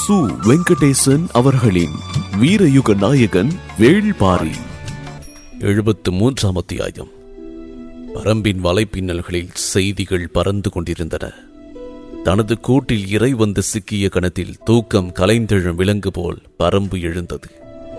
சு வெங்கடேசன் அவர்களின் வீரயுக நாயகன் வேள்பாரி எழுபத்து மூன்றாம் அத்தியாயம் பரம்பின் வலைப்பின்னல்களில் செய்திகள் பறந்து கொண்டிருந்தன தனது கூட்டில் இறை வந்து சிக்கிய கணத்தில் தூக்கம் கலைந்தெழும் விலங்கு போல் பரம்பு எழுந்தது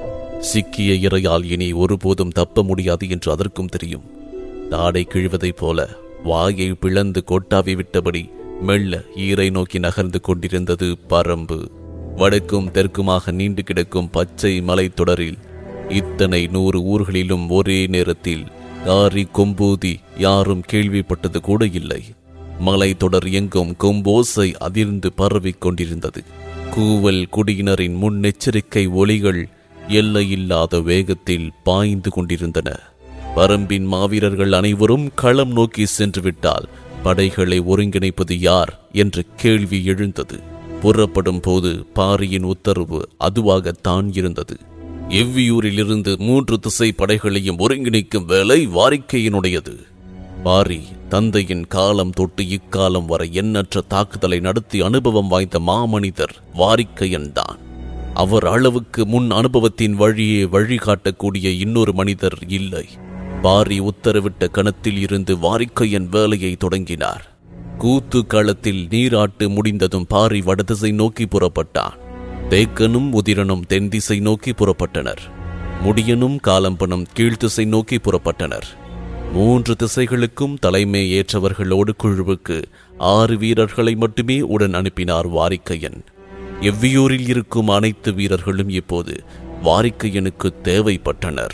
சிக்கிய இரையால் இனி ஒருபோதும் தப்ப முடியாது என்று அதற்கும் தெரியும் தாடை கிழிவதைப் போல வாயை பிளந்து கொட்டாவி விட்டபடி மெல்ல ஈரை நோக்கி நகர்ந்து கொண்டிருந்தது பரம்பு வடக்கும் தெற்குமாக நீண்டு கிடக்கும் பச்சை மலைத்தொடரில் இத்தனை நூறு ஊர்களிலும் ஒரே நேரத்தில் காரி கொம்பூதி யாரும் கேள்விப்பட்டது கூட இல்லை மலைத்தொடர் எங்கும் கொம்போசை அதிர்ந்து பரவிக் கொண்டிருந்தது கூவல் குடியினரின் முன்னெச்சரிக்கை ஒளிகள் எல்லையில்லாத வேகத்தில் பாய்ந்து கொண்டிருந்தன பரம்பின் மாவீரர்கள் அனைவரும் களம் நோக்கி சென்று விட்டால் படைகளை ஒருங்கிணைப்பது யார் என்ற கேள்வி எழுந்தது புறப்படும் போது பாரியின் உத்தரவு அதுவாகத்தான் இருந்தது எவ்வியூரிலிருந்து மூன்று திசை படைகளையும் ஒருங்கிணைக்கும் வேலை வாரிக்கையினுடையது பாரி தந்தையின் காலம் தொட்டு இக்காலம் வரை எண்ணற்ற தாக்குதலை நடத்தி அனுபவம் வாய்ந்த மாமனிதர் வாரிக்கையன்தான் அவர் அளவுக்கு முன் அனுபவத்தின் வழியே வழிகாட்டக்கூடிய இன்னொரு மனிதர் இல்லை பாரி உத்தரவிட்ட கணத்தில் இருந்து வாரிக்கையன் வேலையை தொடங்கினார் கூத்து களத்தில் நீராட்டு முடிந்ததும் பாரி வடதிசை நோக்கி புறப்பட்டான் தேக்கனும் உதிரனும் தென் திசை நோக்கி புறப்பட்டனர் முடியனும் காலம்பனும் கீழ்த்திசை நோக்கி புறப்பட்டனர் மூன்று திசைகளுக்கும் தலைமை ஏற்றவர்களோடு குழுவுக்கு ஆறு வீரர்களை மட்டுமே உடன் அனுப்பினார் வாரிக்கையன் எவ்வியூரில் இருக்கும் அனைத்து வீரர்களும் இப்போது வாரிக்கையனுக்கு தேவைப்பட்டனர்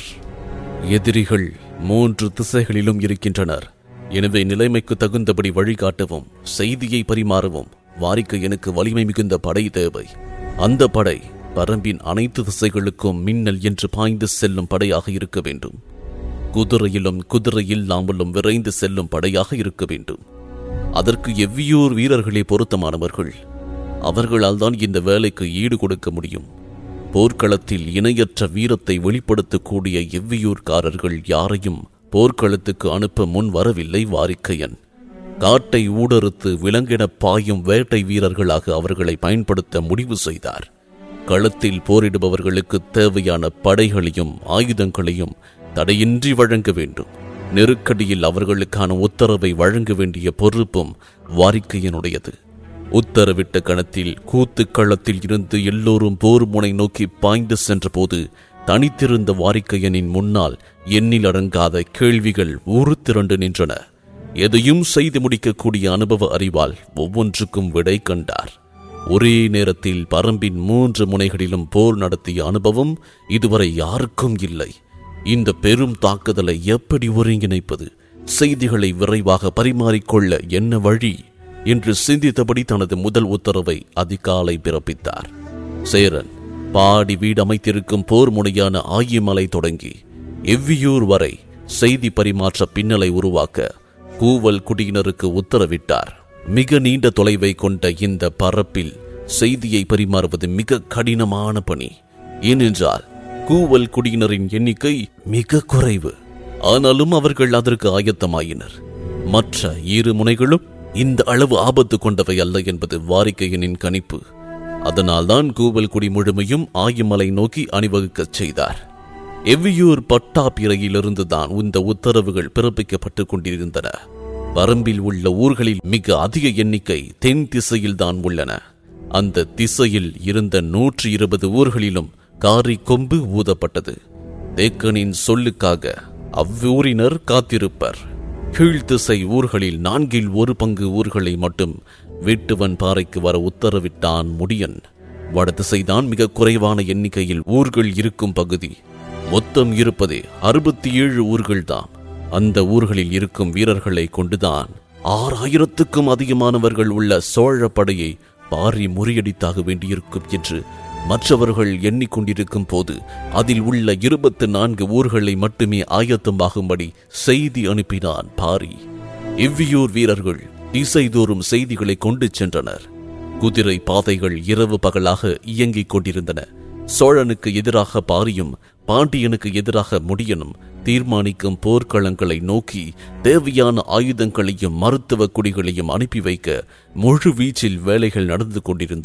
எதிரிகள் மூன்று திசைகளிலும் இருக்கின்றனர் எனவே நிலைமைக்கு தகுந்தபடி வழிகாட்டவும் செய்தியை பரிமாறவும் வாரிக்கையனுக்கு வலிமை மிகுந்த படை தேவை அந்த படை பரம்பின் அனைத்து திசைகளுக்கும் மின்னல் என்று பாய்ந்து செல்லும் படையாக இருக்க வேண்டும் குதிரையிலும் குதிரை இல்லாமலும் விரைந்து செல்லும் படையாக இருக்க வேண்டும் அதற்கு எவ்வியூர் வீரர்களே பொருத்தமானவர்கள் அவர்களால் தான் இந்த வேலைக்கு ஈடு கொடுக்க முடியும் போர்க்களத்தில் இணையற்ற வீரத்தை வெளிப்படுத்தக்கூடிய எவ்வியூர்காரர்கள் யாரையும் போர்க்களத்துக்கு அனுப்ப முன் வரவில்லை வாரிக்கையன் காட்டை ஊடறுத்து விலங்கின பாயும் வேட்டை வீரர்களாக அவர்களை பயன்படுத்த முடிவு செய்தார் களத்தில் போரிடுபவர்களுக்கு தேவையான படைகளையும் ஆயுதங்களையும் தடையின்றி வழங்க வேண்டும் நெருக்கடியில் அவர்களுக்கான உத்தரவை வழங்க வேண்டிய பொறுப்பும் வாரிக்கையனுடையது உத்தரவிட்ட கணத்தில் கூத்து களத்தில் இருந்து எல்லோரும் போர் முனை நோக்கி பாய்ந்து சென்றபோது தனித்திருந்த வாரிக்கையனின் முன்னால் எண்ணில் அடங்காத கேள்விகள் ஊறு திரண்டு நின்றன எதையும் செய்து முடிக்கக்கூடிய அனுபவ அறிவால் ஒவ்வொன்றுக்கும் விடை கண்டார் ஒரே நேரத்தில் பரம்பின் மூன்று முனைகளிலும் போர் நடத்திய அனுபவம் இதுவரை யாருக்கும் இல்லை இந்த பெரும் தாக்குதலை எப்படி ஒருங்கிணைப்பது செய்திகளை விரைவாக பரிமாறிக்கொள்ள என்ன வழி என்று சிந்தித்தபடி தனது முதல் உத்தரவை அதிகாலை பிறப்பித்தார் சேரன் பாடி வீடமைத்திருக்கும் போர் முனையான ஆயிமலை தொடங்கி எவ்வியூர் வரை செய்தி பரிமாற்ற பின்னலை உருவாக்க கூவல் குடியினருக்கு உத்தரவிட்டார் மிக நீண்ட தொலைவை கொண்ட இந்த பரப்பில் செய்தியை பரிமாறுவது மிக கடினமான பணி ஏனென்றால் கூவல் குடியினரின் எண்ணிக்கை மிக குறைவு ஆனாலும் அவர்கள் அதற்கு ஆயத்தமாயினர் மற்ற இரு முனைகளும் இந்த அளவு ஆபத்து கொண்டவை அல்ல என்பது வாரிக்கையனின் கணிப்பு அதனால்தான் கூவல் குடி முழுமையும் ஆயுமலை நோக்கி அணிவகுக்கச் செய்தார் எவ்வியூர் பட்டாப்பிரையிலிருந்து தான் இந்த உத்தரவுகள் பிறப்பிக்கப்பட்டுக் கொண்டிருந்தன பரம்பில் உள்ள ஊர்களில் மிக அதிக எண்ணிக்கை தென் திசையில் தான் உள்ளன அந்த திசையில் இருந்த நூற்றி இருபது ஊர்களிலும் காரி கொம்பு ஊதப்பட்டது தேக்கனின் சொல்லுக்காக அவ்வூரினர் காத்திருப்பர் கீழ்த்திசை ஊர்களில் நான்கில் ஒரு பங்கு ஊர்களை மட்டும் வீட்டுவன் பாறைக்கு வர உத்தரவிட்டான் முடியன் வடதிசைதான் மிக குறைவான எண்ணிக்கையில் ஊர்கள் இருக்கும் பகுதி மொத்தம் இருப்பதே அறுபத்தி ஏழு ஊர்கள்தாம் அந்த ஊர்களில் இருக்கும் வீரர்களை கொண்டுதான் ஆறாயிரத்துக்கும் அதிகமானவர்கள் உள்ள சோழ படையை பாரி முறியடித்தாக வேண்டியிருக்கும் என்று மற்றவர்கள் எண்ணிக்கொண்டிருக்கும் போது அதில் உள்ள இருபத்து நான்கு ஊர்களை மட்டுமே ஆயத்தமாகும்படி செய்தி அனுப்பினான் பாரி இவ்வியூர் வீரர்கள் திசைதோறும் செய்திகளை கொண்டு சென்றனர் குதிரை பாதைகள் இரவு பகலாக இயங்கிக் கொண்டிருந்தன சோழனுக்கு எதிராக பாரியும் பாண்டியனுக்கு எதிராக முடியனும் தீர்மானிக்கும் போர்க்களங்களை நோக்கி தேவையான ஆயுதங்களையும் மருத்துவ குடிகளையும் அனுப்பி வைக்க முழு வீச்சில் வேலைகள் நடந்து கொண்டிருந்தன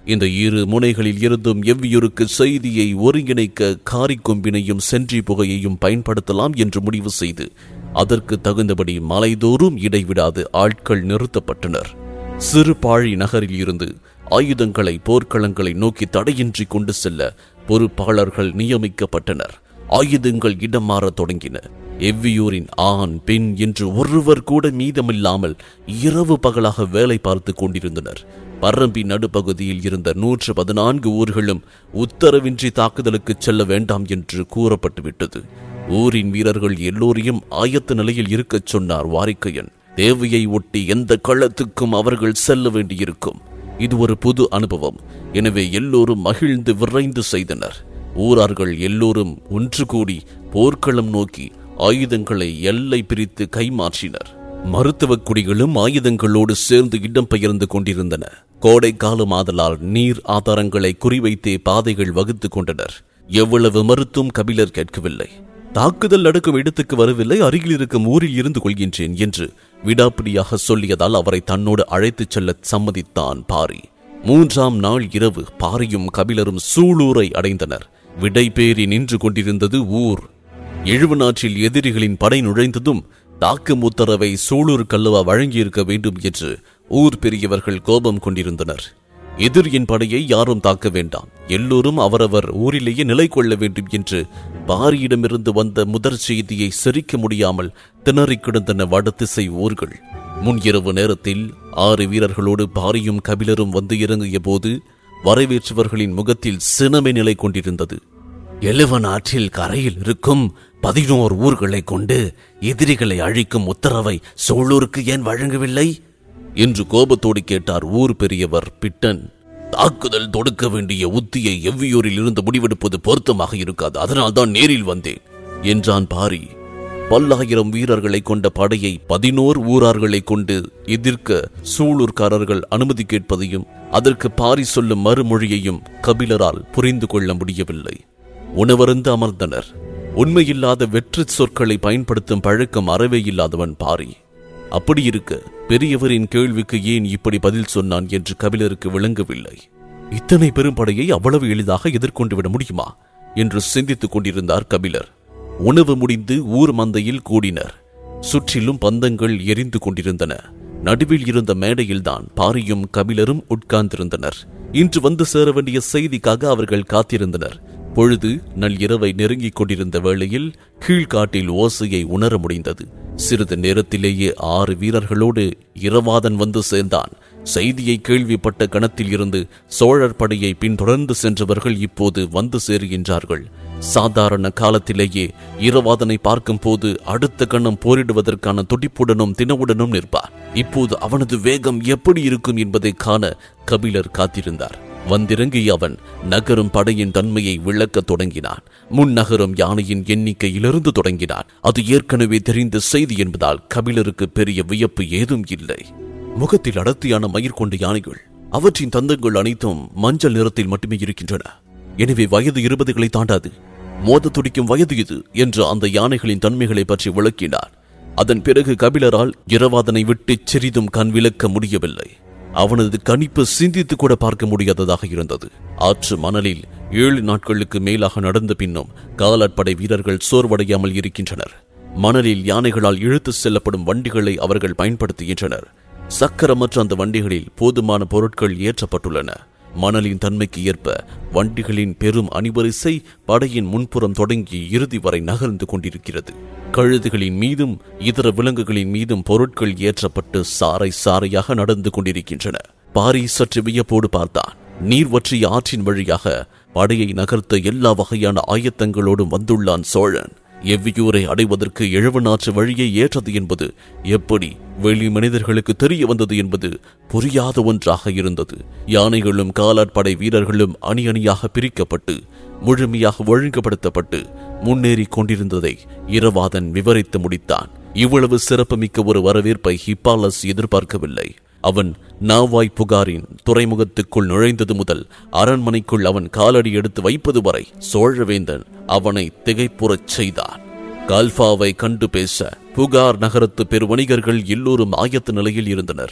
இந்த இரு முனைகளில் இருந்தும் எவ்வியூருக்கு செய்தியை ஒருங்கிணைக்க காரிக்கொம்பினையும் சென்றி புகையையும் பயன்படுத்தலாம் என்று முடிவு செய்து அதற்கு தகுந்தபடி மலைதோறும் இடைவிடாது ஆட்கள் நிறுத்தப்பட்டனர் சிறுபாழி நகரில் இருந்து ஆயுதங்களை போர்க்களங்களை நோக்கி தடையின்றி கொண்டு செல்ல பொறுப்பாளர்கள் நியமிக்கப்பட்டனர் ஆயுதங்கள் இடம் மாறத் தொடங்கின எவ்வியூரின் ஆண் பெண் என்று ஒருவர் கூட மீதமில்லாமல் இரவு பகலாக வேலை பார்த்து கொண்டிருந்தனர் பரம்பி நடுப்பகுதியில் இருந்த நூற்று பதினான்கு ஊர்களும் உத்தரவின்றி தாக்குதலுக்கு செல்ல வேண்டாம் என்று கூறப்பட்டுவிட்டது ஊரின் வீரர்கள் எல்லோரையும் ஆயத்த நிலையில் இருக்கச் சொன்னார் வாரிக்கையன் தேவையை ஒட்டி எந்த களத்துக்கும் அவர்கள் செல்ல வேண்டியிருக்கும் இது ஒரு புது அனுபவம் எனவே எல்லோரும் மகிழ்ந்து விரைந்து செய்தனர் ஊரார்கள் எல்லோரும் ஒன்று கூடி போர்க்களம் நோக்கி ஆயுதங்களை எல்லை பிரித்து கைமாற்றினர் மருத்துவக் குடிகளும் ஆயுதங்களோடு சேர்ந்து இடம்பெயர்ந்து கொண்டிருந்தன கோடை காலம் ஆதலால் நீர் ஆதாரங்களை குறிவைத்தே பாதைகள் வகுத்துக் கொண்டனர் எவ்வளவு மருத்துவம் கபிலர் கேட்கவில்லை தாக்குதல் நடக்கும் இடத்துக்கு வரவில்லை அருகில் இருக்கும் ஊரில் இருந்து கொள்கின்றேன் என்று விடாப்பிடியாக சொல்லியதால் அவரை தன்னோடு அழைத்துச் செல்ல சம்மதித்தான் பாரி மூன்றாம் நாள் இரவு பாரியும் கபிலரும் சூளூரை அடைந்தனர் விடைபேறி நின்று கொண்டிருந்தது ஊர் எழுவனாற்றில் எதிரிகளின் படை நுழைந்ததும் தாக்கும் உத்தரவை சூளூர் கல்லுவா வழங்கியிருக்க வேண்டும் என்று ஊர் பெரியவர்கள் கோபம் கொண்டிருந்தனர் எதிரியின் படையை யாரும் தாக்க வேண்டாம் எல்லோரும் அவரவர் ஊரிலேயே நிலை கொள்ள வேண்டும் என்று பாரியிடமிருந்து வந்த முதற் செய்தியை செரிக்க முடியாமல் திணறிக் கிடந்தன வடதிசை ஊர்கள் முன் இரவு நேரத்தில் ஆறு வீரர்களோடு பாரியும் கபிலரும் வந்து இறங்கிய போது வரவேற்றவர்களின் முகத்தில் சினமே நிலை கொண்டிருந்தது எழுவன் ஆற்றில் கரையில் இருக்கும் பதினோரு ஊர்களை கொண்டு எதிரிகளை அழிக்கும் உத்தரவை சோழூருக்கு ஏன் வழங்கவில்லை என்று கோபத்தோடு கேட்டார் ஊர் பெரியவர் பிட்டன் தாக்குதல் தொடுக்க வேண்டிய உத்தியை எவ்வியூரில் இருந்து முடிவெடுப்பது பொருத்தமாக இருக்காது அதனால்தான் நேரில் வந்தேன் என்றான் பாரி பல்லாயிரம் வீரர்களை கொண்ட படையை பதினோரு ஊரார்களை கொண்டு எதிர்க்க சூளூர்காரர்கள் அனுமதி கேட்பதையும் அதற்கு பாரி சொல்லும் மறுமொழியையும் கபிலரால் புரிந்து கொள்ள முடியவில்லை உணவருந்து அமர்ந்தனர் உண்மையில்லாத வெற்று சொற்களை பயன்படுத்தும் பழக்கம் அறவே இல்லாதவன் பாரி அப்படி இருக்க பெரியவரின் கேள்விக்கு ஏன் இப்படி பதில் சொன்னான் என்று கபிலருக்கு விளங்கவில்லை இத்தனை பெரும் படையை அவ்வளவு எளிதாக எதிர்கொண்டு விட முடியுமா என்று சிந்தித்துக் கொண்டிருந்தார் கபிலர் உணவு முடிந்து ஊர் மந்தையில் கூடினர் சுற்றிலும் பந்தங்கள் எரிந்து கொண்டிருந்தன நடுவில் இருந்த மேடையில்தான் பாரியும் கபிலரும் உட்கார்ந்திருந்தனர் இன்று வந்து சேர வேண்டிய செய்திக்காக அவர்கள் காத்திருந்தனர் பொழுது நள்ளிரவை நெருங்கிக் கொண்டிருந்த வேளையில் கீழ்காட்டில் ஓசையை உணர முடிந்தது சிறிது நேரத்திலேயே ஆறு வீரர்களோடு இரவாதன் வந்து சேர்ந்தான் செய்தியை கேள்விப்பட்ட கணத்தில் இருந்து சோழர் படையை பின்தொடர்ந்து சென்றவர்கள் இப்போது வந்து சேருகின்றார்கள் சாதாரண காலத்திலேயே இரவாதனை பார்க்கும் போது அடுத்த கணம் போரிடுவதற்கான துடிப்புடனும் தினவுடனும் நிற்பார் இப்போது அவனது வேகம் எப்படி இருக்கும் என்பதை காண கபிலர் காத்திருந்தார் வந்திறங்கிய அவன் நகரும் படையின் தன்மையை விளக்கத் தொடங்கினான் முன் நகரும் யானையின் எண்ணிக்கையிலிருந்து தொடங்கினான் அது ஏற்கனவே தெரிந்த செய்தி என்பதால் கபிலருக்கு பெரிய வியப்பு ஏதும் இல்லை முகத்தில் அடர்த்தியான மயிர் கொண்ட யானைகள் அவற்றின் தந்தங்கள் அனைத்தும் மஞ்சள் நிறத்தில் மட்டுமே இருக்கின்றன எனவே வயது இருபதுகளை தாண்டாது மோத துடிக்கும் வயது இது என்று அந்த யானைகளின் தன்மைகளை பற்றி விளக்கினார் அதன் பிறகு கபிலரால் இரவாதனை விட்டு சிறிதும் கண் விளக்க முடியவில்லை அவனது கணிப்பு சிந்தித்து கூட பார்க்க முடியாததாக இருந்தது ஆற்று மணலில் ஏழு நாட்களுக்கு மேலாக நடந்த பின்னும் காலாட்படை வீரர்கள் சோர்வடையாமல் இருக்கின்றனர் மணலில் யானைகளால் இழுத்து செல்லப்படும் வண்டிகளை அவர்கள் பயன்படுத்துகின்றனர் சக்கரமற்ற அந்த வண்டிகளில் போதுமான பொருட்கள் ஏற்றப்பட்டுள்ளன மணலின் தன்மைக்கு ஏற்ப வண்டிகளின் பெரும் அணிவரிசை படையின் முன்புறம் தொடங்கி இறுதி வரை நகர்ந்து கொண்டிருக்கிறது கழுதுகளின் மீதும் இதர விலங்குகளின் மீதும் பொருட்கள் ஏற்றப்பட்டு சாறை சாறையாக நடந்து கொண்டிருக்கின்றன பாரி சற்று வியப்போடு பார்த்தான் நீர் வற்றிய ஆற்றின் வழியாக படையை நகர்த்த எல்லா வகையான ஆயத்தங்களோடும் வந்துள்ளான் சோழன் எவ்வியூரை அடைவதற்கு எழுவனாற்று வழியை ஏற்றது என்பது எப்படி வெளி மனிதர்களுக்கு தெரிய வந்தது என்பது புரியாத ஒன்றாக இருந்தது யானைகளும் காலாட்படை வீரர்களும் அணி அணியாக பிரிக்கப்பட்டு முழுமையாக ஒழுங்குபடுத்தப்பட்டு முன்னேறி கொண்டிருந்ததை இரவாதன் விவரித்து முடித்தான் இவ்வளவு சிறப்புமிக்க ஒரு வரவேற்பை ஹிப்பாலஸ் எதிர்பார்க்கவில்லை அவன் நாவாய் புகாரின் துறைமுகத்துக்குள் நுழைந்தது முதல் அரண்மனைக்குள் அவன் காலடி எடுத்து வைப்பது வரை சோழவேந்தன் அவனை திகைப்புறச் செய்தான் கால்ஃபாவை கண்டு பேச புகார் நகரத்து பெருவணிகர்கள் எல்லோரும் ஆயத்த நிலையில் இருந்தனர்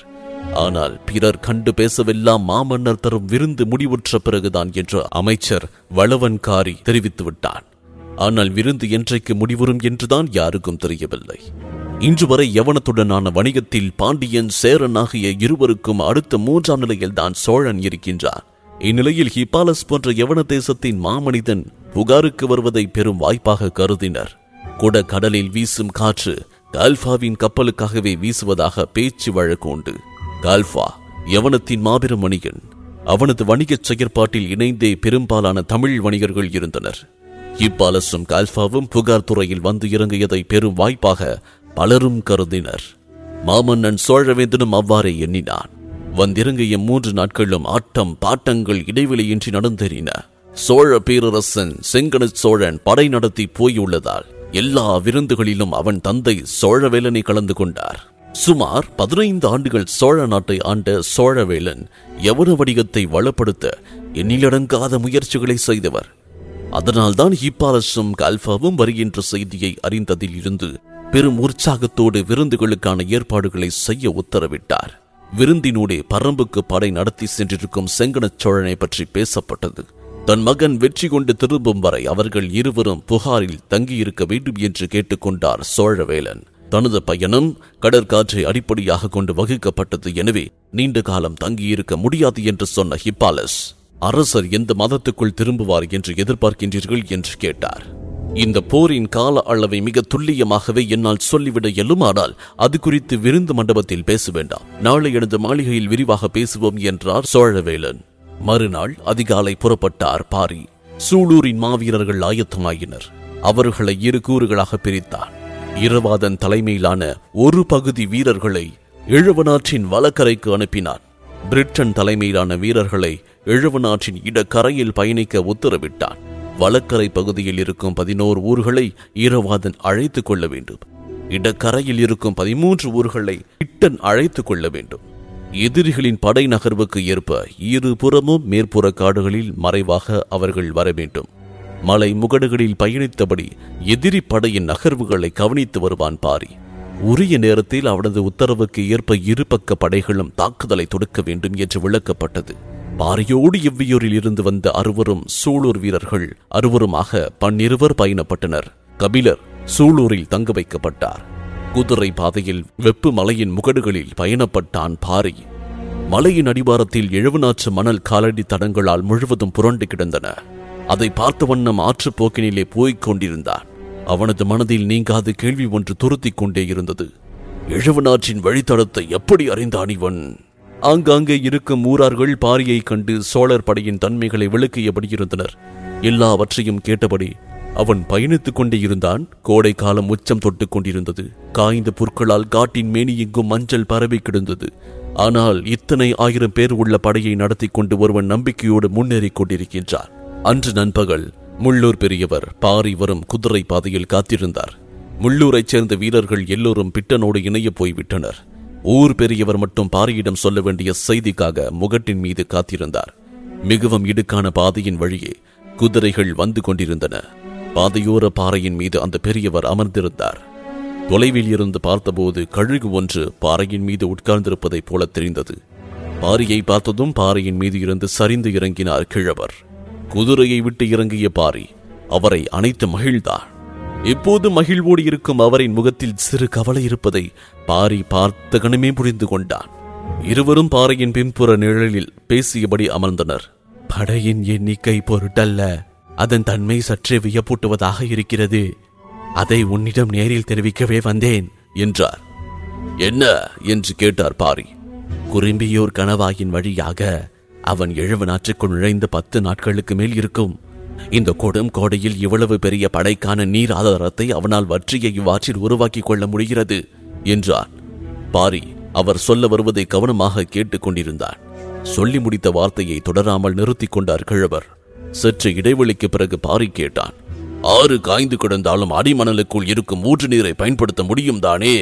ஆனால் பிறர் கண்டு பேசவெல்லாம் மாமன்னர் தரும் விருந்து முடிவுற்ற பிறகுதான் என்று அமைச்சர் வளவன்காரி தெரிவித்து விட்டான் ஆனால் விருந்து என்றைக்கு முடிவுறும் என்றுதான் யாருக்கும் தெரியவில்லை இன்று வரை யவனத்துடனான வணிகத்தில் பாண்டியன் சேரன் ஆகிய இருவருக்கும் அடுத்த மூன்றாம் நிலையில் தான் சோழன் இருக்கின்றான் இந்நிலையில் ஹிபாலஸ் போன்ற யவன தேசத்தின் மாமனிதன் புகாருக்கு வருவதை பெரும் வாய்ப்பாக கருதினர் கூட கடலில் வீசும் காற்று கால்ஃபாவின் கப்பலுக்காகவே வீசுவதாக பேச்சு வழக்கு உண்டு கால்ஃபா யவனத்தின் மாபெரும் வணிகன் அவனது வணிகச் செயற்பாட்டில் இணைந்தே பெரும்பாலான தமிழ் வணிகர்கள் இருந்தனர் ஹிப்பாலஸும் கால்ஃபாவும் புகார் துறையில் வந்து இறங்கியதை பெரும் வாய்ப்பாக பலரும் கருதினர் மாமன்னன் சோழவேந்தனும் அவ்வாறே எண்ணினான் வந்திறங்கிய மூன்று நாட்களும் ஆட்டம் பாட்டங்கள் இடைவெளியின்றி நடந்தேறின சோழ பேரரசன் செங்கன சோழன் படை நடத்தி போயுள்ளதால் எல்லா விருந்துகளிலும் அவன் தந்தை சோழவேலனை கலந்து கொண்டார் சுமார் பதினைந்து ஆண்டுகள் சோழ நாட்டை ஆண்ட சோழவேலன் யவன வணிகத்தை வளப்படுத்த எண்ணிலடங்காத முயற்சிகளை செய்தவர் அதனால்தான் ஹிப்பாலஸும் கால்ஃபாவும் வருகின்ற செய்தியை அறிந்ததில் இருந்து பெரும் உற்சாகத்தோடு விருந்துகளுக்கான ஏற்பாடுகளை செய்ய உத்தரவிட்டார் விருந்தினூடே பரம்புக்கு படை நடத்தி சென்றிருக்கும் செங்கனச் சோழனை பற்றி பேசப்பட்டது தன் மகன் வெற்றி கொண்டு திரும்பும் வரை அவர்கள் இருவரும் புகாரில் தங்கியிருக்க வேண்டும் என்று கேட்டுக்கொண்டார் சோழவேலன் தனது பயணம் கடற்காற்றை அடிப்படையாக கொண்டு வகுக்கப்பட்டது எனவே நீண்ட காலம் தங்கியிருக்க முடியாது என்று சொன்ன ஹிப்பாலஸ் அரசர் எந்த மதத்துக்குள் திரும்புவார் என்று எதிர்பார்க்கின்றீர்கள் என்று கேட்டார் இந்த போரின் கால அளவை மிக துல்லியமாகவே என்னால் சொல்லிவிட இயலுமானால் அது குறித்து விருந்து மண்டபத்தில் பேச வேண்டாம் நாளை எனது மாளிகையில் விரிவாக பேசுவோம் என்றார் சோழவேலன் மறுநாள் அதிகாலை புறப்பட்டார் பாரி சூலூரின் மாவீரர்கள் ஆயத்தமாயினர் அவர்களை இரு கூறுகளாக பிரித்தார் இரவாதன் தலைமையிலான ஒரு பகுதி வீரர்களை எழுவனாற்றின் வலக்கரைக்கு அனுப்பினார் பிரிட்டன் தலைமையிலான வீரர்களை எழுவனாற்றின் இடக்கரையில் பயணிக்க உத்தரவிட்டான் வலக்கரை பகுதியில் இருக்கும் பதினோரு ஊர்களை ஈரவாதன் அழைத்துக் கொள்ள வேண்டும் இடக்கரையில் இருக்கும் பதிமூன்று ஊர்களை இட்டன் அழைத்துக் கொள்ள வேண்டும் எதிரிகளின் படை நகர்வுக்கு ஏற்ப இருபுறமும் மேற்புற காடுகளில் மறைவாக அவர்கள் வர வேண்டும் மலை முகடுகளில் பயணித்தபடி எதிரி படையின் நகர்வுகளை கவனித்து வருவான் பாரி உரிய நேரத்தில் அவனது உத்தரவுக்கு ஏற்ப இருபக்க படைகளும் தாக்குதலை தொடுக்க வேண்டும் என்று விளக்கப்பட்டது பாரியோடு எவ்வியூரில் இருந்து வந்த அறுவரும் சூலூர் வீரர்கள் அறுவருமாக பன்னிருவர் பயணப்பட்டனர் கபிலர் சூலூரில் தங்க வைக்கப்பட்டார் குதிரை பாதையில் வெப்பு மலையின் முகடுகளில் பயணப்பட்டான் பாரி மலையின் அடிவாரத்தில் எழுவனாற்று மணல் காலடி தடங்களால் முழுவதும் புரண்டு கிடந்தன அதை பார்த்த வண்ணம் ஆற்றுப் போக்கினிலே போய்க் கொண்டிருந்தான் அவனது மனதில் நீங்காத கேள்வி ஒன்று துருத்திக் கொண்டே இருந்தது எழுவனாற்றின் வழித்தடத்தை எப்படி அறிந்தான் இவன் ஆங்காங்கே இருக்கும் ஊரார்கள் பாரியை கண்டு சோழர் படையின் தன்மைகளை விளக்கியபடி இருந்தனர் எல்லாவற்றையும் கேட்டபடி அவன் பயணித்துக் கொண்டே இருந்தான் கோடை காலம் உச்சம் தொட்டுக் கொண்டிருந்தது காய்ந்த புற்களால் காட்டின் மேனி எங்கும் மஞ்சள் பரவி கிடந்தது ஆனால் இத்தனை ஆயிரம் பேர் உள்ள படையை நடத்தி கொண்டு ஒருவன் நம்பிக்கையோடு முன்னேறிக் கொண்டிருக்கின்றார் அன்று நண்பகல் முள்ளூர் பெரியவர் பாரி வரும் குதிரை பாதையில் காத்திருந்தார் முள்ளூரைச் சேர்ந்த வீரர்கள் எல்லோரும் பிட்டனோடு இணைய போய்விட்டனர் ஊர் பெரியவர் மட்டும் பாரியிடம் சொல்ல வேண்டிய செய்திக்காக முகட்டின் மீது காத்திருந்தார் மிகவும் இடுக்கான பாதையின் வழியே குதிரைகள் வந்து கொண்டிருந்தன பாதையோர பாறையின் மீது அந்த பெரியவர் அமர்ந்திருந்தார் தொலைவில் இருந்து பார்த்தபோது கழுகு ஒன்று பாறையின் மீது உட்கார்ந்திருப்பதைப் போல தெரிந்தது பாரியை பார்த்ததும் பாறையின் மீது இருந்து சரிந்து இறங்கினார் கிழவர் குதிரையை விட்டு இறங்கிய பாரி அவரை அணைத்து மகிழ்ந்தார் இப்போது மகிழ்வோடு இருக்கும் அவரின் முகத்தில் சிறு கவலை இருப்பதை பாரி பார்த்த கணமே புரிந்து கொண்டான் இருவரும் பாறையின் பின்புற நிழலில் பேசியபடி அமர்ந்தனர் படையின் எண்ணிக்கை பொருட்டல்ல அதன் தன்மை சற்றே வியப்பூட்டுவதாக இருக்கிறது அதை உன்னிடம் நேரில் தெரிவிக்கவே வந்தேன் என்றார் என்ன என்று கேட்டார் பாரி குறும்பியூர் கணவாயின் வழியாக அவன் எழுவ நாற்றுக்குள் நுழைந்த பத்து நாட்களுக்கு மேல் இருக்கும் இந்த கொடும் கோடையில் இவ்வளவு பெரிய படைக்கான நீர் ஆதாரத்தை அவனால் வற்றிய இவ்வாற்றில் உருவாக்கிக் கொள்ள முடிகிறது என்றார் பாரி அவர் சொல்ல வருவதை கவனமாக கேட்டுக் கொண்டிருந்தார் சொல்லி முடித்த வார்த்தையை தொடராமல் நிறுத்திக் கொண்டார் கிழவர் சற்று இடைவெளிக்கு பிறகு பாரி கேட்டான் ஆறு காய்ந்து கிடந்தாலும் அடிமணலுக்குள் இருக்கும் ஊற்று நீரை பயன்படுத்த முடியும் தானே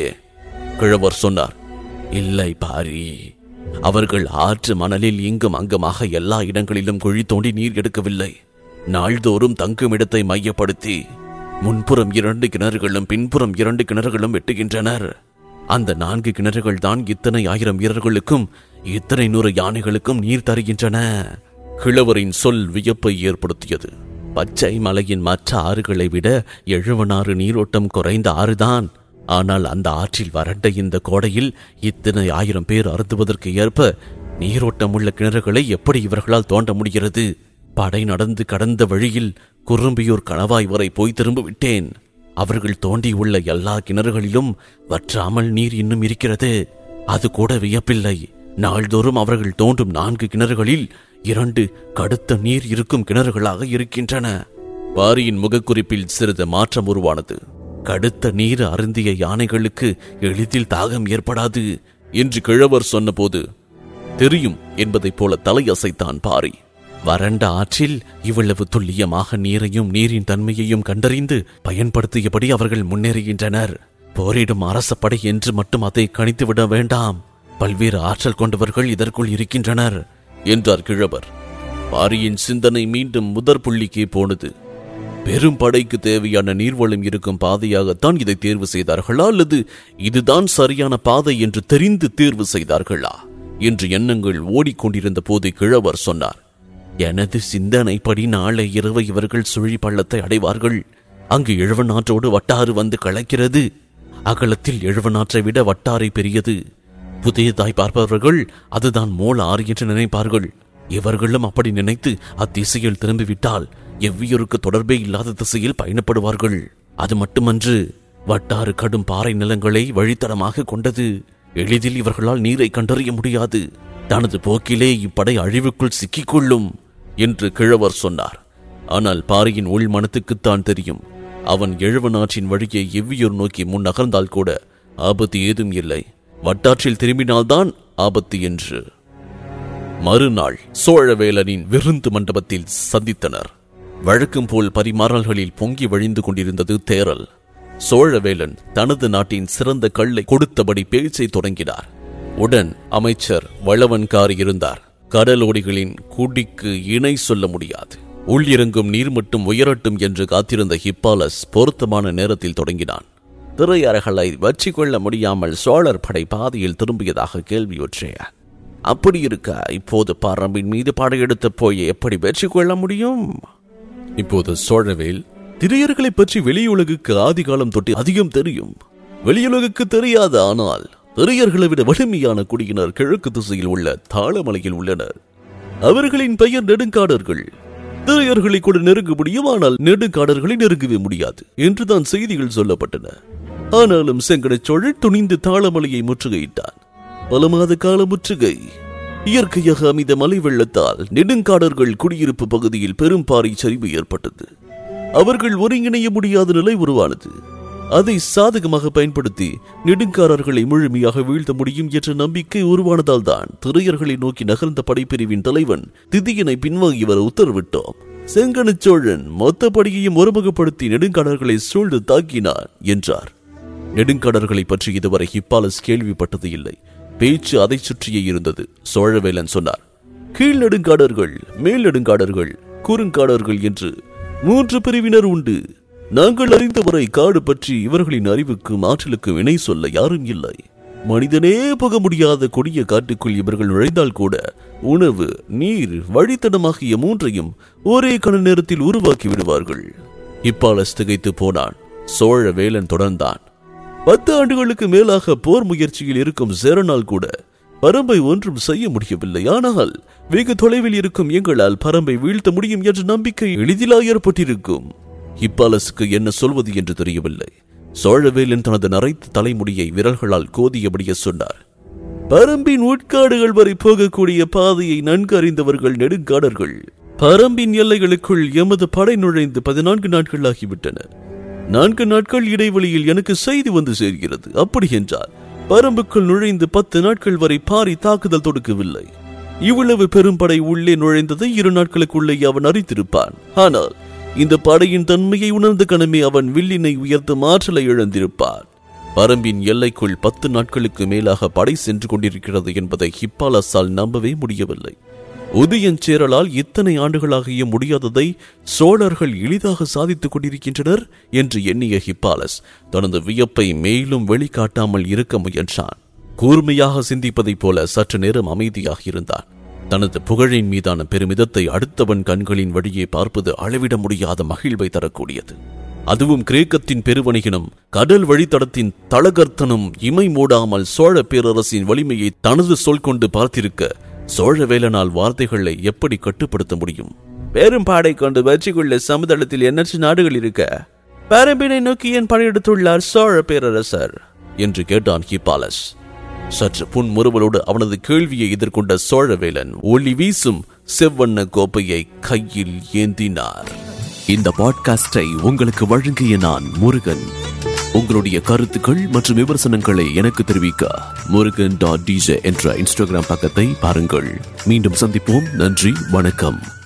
கிழவர் சொன்னார் இல்லை பாரி அவர்கள் ஆற்று மணலில் இங்கும் அங்குமாக எல்லா இடங்களிலும் குழி தோண்டி நீர் எடுக்கவில்லை நாள்தோறும் தங்கும் இடத்தை மையப்படுத்தி முன்புறம் இரண்டு கிணறுகளும் பின்புறம் இரண்டு கிணறுகளும் வெட்டுகின்றனர் அந்த நான்கு கிணறுகள் தான் இத்தனை ஆயிரம் வீரர்களுக்கும் இத்தனை நூறு யானைகளுக்கும் நீர் தருகின்றன கிழவரின் சொல் வியப்பை ஏற்படுத்தியது பச்சை மலையின் மற்ற ஆறுகளை விட எழுவனாறு நீரோட்டம் குறைந்த ஆறுதான் ஆனால் அந்த ஆற்றில் வறண்ட இந்த கோடையில் இத்தனை ஆயிரம் பேர் அருந்துவதற்கு ஏற்ப நீரோட்டம் உள்ள கிணறுகளை எப்படி இவர்களால் தோண்ட முடிகிறது படை நடந்து கடந்த வழியில் குறும்பியூர் கணவாய் வரை போய் திரும்ப விட்டேன் அவர்கள் தோண்டியுள்ள எல்லா கிணறுகளிலும் வற்றாமல் நீர் இன்னும் இருக்கிறது அது கூட வியப்பில்லை நாள்தோறும் அவர்கள் தோண்டும் நான்கு கிணறுகளில் இரண்டு கடுத்த நீர் இருக்கும் கிணறுகளாக இருக்கின்றன வாரியின் முகக்குறிப்பில் சிறிது மாற்றம் உருவானது கடுத்த நீர் அருந்திய யானைகளுக்கு எளிதில் தாகம் ஏற்படாது என்று கிழவர் சொன்னபோது தெரியும் என்பதைப் போல தலையசைத்தான் பாரி வறண்ட ஆற்றில் இவ்வளவு துல்லியமாக நீரையும் நீரின் தன்மையையும் கண்டறிந்து பயன்படுத்தியபடி அவர்கள் முன்னேறுகின்றனர் போரிடும் அரச படை என்று மட்டும் அதை கணித்துவிட வேண்டாம் பல்வேறு ஆற்றல் கொண்டவர்கள் இதற்குள் இருக்கின்றனர் என்றார் கிழவர் பாரியின் சிந்தனை மீண்டும் முதற் புள்ளிக்கே போனது பெரும் படைக்கு தேவையான நீர்வளம் இருக்கும் பாதையாகத்தான் இதை தேர்வு செய்தார்களா அல்லது இதுதான் சரியான பாதை என்று தெரிந்து தேர்வு செய்தார்களா என்று எண்ணங்கள் ஓடிக்கொண்டிருந்த போது கிழவர் சொன்னார் எனது சிந்தனைப்படி நாளை இரவு இவர்கள் சுழி பள்ளத்தை அடைவார்கள் அங்கு எழுவனாற்றோடு வட்டாறு வந்து கலக்கிறது அகலத்தில் எழுவனாற்றை விட வட்டாரை பெரியது புதியதாய் பார்ப்பவர்கள் அதுதான் மோள ஆறு என்று நினைப்பார்கள் இவர்களும் அப்படி நினைத்து அத்திசையில் திரும்பிவிட்டால் எவ்வியருக்கு தொடர்பே இல்லாத திசையில் பயணப்படுவார்கள் அது மட்டுமன்று வட்டாறு கடும் பாறை நிலங்களை வழித்தடமாக கொண்டது எளிதில் இவர்களால் நீரை கண்டறிய முடியாது தனது போக்கிலே இப்படை அழிவுக்குள் சிக்கிக்கொள்ளும் என்று கிழவர் சொன்னார் ஆனால் பாரியின் உள் மனத்துக்குத்தான் தெரியும் அவன் எழுவனாற்றின் வழியை எவ்வியூர் நோக்கி முன் நகர்ந்தால் கூட ஆபத்து ஏதும் இல்லை வட்டாற்றில் திரும்பினால்தான் ஆபத்து என்று மறுநாள் சோழவேலனின் விருந்து மண்டபத்தில் சந்தித்தனர் வழக்கம் போல் பரிமாறல்களில் பொங்கி வழிந்து கொண்டிருந்தது தேரல் சோழவேலன் தனது நாட்டின் சிறந்த கல்லை கொடுத்தபடி பேச்சை தொடங்கினார் உடன் அமைச்சர் வளவன்கார் இருந்தார் கடலோடிகளின் குடிக்கு இணை சொல்ல முடியாது உள்ளிறங்கும் நீர் மட்டும் உயரட்டும் என்று காத்திருந்த ஹிப்பாலஸ் பொருத்தமான நேரத்தில் தொடங்கினான் திரையரகளை வச்சு கொள்ள முடியாமல் சோழர் படை பாதையில் திரும்பியதாக கேள்வியுற்றேன் அப்படி இருக்க இப்போது பரம்பின் மீது படையெடுத்து போய் எப்படி வெற்றி கொள்ள முடியும் இப்போது சோழவேல் திரையர்களை பற்றி வெளியுலகுக்கு ஆதி காலம் தொட்டு அதிகம் தெரியும் வெளியுலகுக்கு தெரியாது ஆனால் திரையர்களை விட வலிமையான குடியினர் கிழக்கு திசையில் உள்ள தாளமலையில் உள்ளனர் அவர்களின் பெயர் நெடுங்காடர்கள் திரையர்களை கூட நெருங்க முடியும் ஆனால் நெடுங்காடர்களை நெருங்கவே முடியாது என்றுதான் செய்திகள் சொல்லப்பட்டன ஆனாலும் செங்கடச் சோழன் துணிந்து தாளமலையை முற்றுகையிட்டான் பல மாத கால முற்றுகை இயற்கையாக அமைந்த மலை வெள்ளத்தால் நெடுங்காடர்கள் குடியிருப்பு பகுதியில் பெரும் பாறை சரிவு ஏற்பட்டது அவர்கள் ஒருங்கிணைய முடியாத நிலை உருவானது அதை சாதகமாக பயன்படுத்தி நெடுங்காரர்களை முழுமையாக வீழ்த்த முடியும் என்ற நம்பிக்கை உருவானதால் தான் திரையர்களை நோக்கி நகர்ந்த படைப்பிரிவின் தலைவன் திதியனை பின்வாங்கி வர உத்தரவிட்டோம் செங்கனச் சோழன் மொத்த படையையும் ஒருமுகப்படுத்தி நெடுங்காடர்களை சூழ்ந்து தாக்கினார் என்றார் நெடுங்காடர்களை பற்றி இதுவரை ஹிப்பாலஸ் கேள்விப்பட்டது இல்லை பேச்சு அதைச் சுற்றியே இருந்தது சோழவேலன் சொன்னார் கீழ் நெடுங்காடர்கள் மேல் நெடுங்காடர்கள் குறுங்காடர்கள் என்று மூன்று பிரிவினர் உண்டு நாங்கள் அறிந்தவரை காடு பற்றி இவர்களின் அறிவுக்கும் ஆற்றலுக்கும் இணை சொல்ல யாரும் இல்லை மனிதனே போக முடியாத கொடிய காட்டுக்குள் இவர்கள் நுழைந்தால் கூட உணவு நீர் வழித்தடமாகிய மூன்றையும் ஒரே கண நேரத்தில் உருவாக்கி விடுவார்கள் இப்பாலஸ் திகைத்து போனான் சோழ வேலன் தொடர்ந்தான் பத்து ஆண்டுகளுக்கு மேலாக போர் முயற்சியில் இருக்கும் சேரனால் கூட பரம்பை ஒன்றும் செய்ய முடியவில்லை ஆனால் வெகு தொலைவில் இருக்கும் எங்களால் பரம்பை வீழ்த்த முடியும் என்ற நம்பிக்கை எளிதிலா ஏற்பட்டிருக்கும் இப்பாலசுக்கு என்ன சொல்வது என்று தெரியவில்லை சோழவேலன் தனது நரைத்த தலைமுடியை விரல்களால் கோதியபடியே சொன்னார் பரம்பின் உட்காடுகள் வரை போகக்கூடிய பாதையை நன்கு அறிந்தவர்கள் நெடுங்காடர்கள் பரம்பின் எல்லைகளுக்குள் எமது படை நுழைந்து பதினான்கு நாட்கள் ஆகிவிட்டன நான்கு நாட்கள் இடைவெளியில் எனக்கு செய்தி வந்து சேர்கிறது அப்படி என்றால் பரம்புக்குள் நுழைந்து பத்து நாட்கள் வரை பாரி தாக்குதல் தொடுக்கவில்லை இவ்வளவு பெரும்படை உள்ளே நுழைந்ததை இரு நாட்களுக்குள்ளே அவன் அறிந்திருப்பான் ஆனால் இந்த படையின் தன்மையை உணர்ந்த கணமே அவன் வில்லினை உயர்த்தும் ஆற்றலை இழந்திருப்பான் பரம்பின் எல்லைக்குள் பத்து நாட்களுக்கு மேலாக படை சென்று கொண்டிருக்கிறது என்பதை ஹிப்பாலஸால் நம்பவே முடியவில்லை உதயஞ்சேரலால் இத்தனை ஆண்டுகளாகிய முடியாததை சோழர்கள் எளிதாக சாதித்துக் கொண்டிருக்கின்றனர் என்று எண்ணிய ஹிப்பாலஸ் தனது வியப்பை மேலும் வெளிக்காட்டாமல் இருக்க முயன்றான் கூர்மையாக சிந்திப்பதைப் போல சற்று நேரம் அமைதியாக இருந்தான் தனது புகழின் மீதான பெருமிதத்தை அடுத்தவன் கண்களின் வழியே பார்ப்பது அளவிட முடியாத மகிழ்வை தரக்கூடியது அதுவும் கிரேக்கத்தின் பெருவணிகனும் கடல் வழித்தடத்தின் தளகர்த்தனும் இமை மூடாமல் சோழ பேரரசின் வலிமையை தனது சொல் கொண்டு பார்த்திருக்க சோழவேலனால் வார்த்தைகளை எப்படி கட்டுப்படுத்த முடியும் பெரும்பாடை கொண்டு வெற்றிக்குள்ள சமுதளத்தில் எண்ணற்ற நாடுகள் இருக்க பரம்பினை நோக்கி என் படையெடுத்துள்ளார் சோழ பேரரசர் என்று கேட்டான் ஹிப்பாலஸ் சற்று புன்முறுவலோடு அவனது கேள்வியை எதிர்கொண்ட சோழவேலன் ஒளி வீசும் செவ்வண்ண கோப்பையை கையில் ஏந்தினார் இந்த பாட்காஸ்டை உங்களுக்கு வழங்கிய நான் முருகன் உங்களுடைய கருத்துக்கள் மற்றும் விமர்சனங்களை எனக்கு தெரிவிக்க முருகன் டாட் டிஜே என்ற இன்ஸ்டாகிராம் பக்கத்தை பாருங்கள் மீண்டும் சந்திப்போம் நன்றி வணக்கம்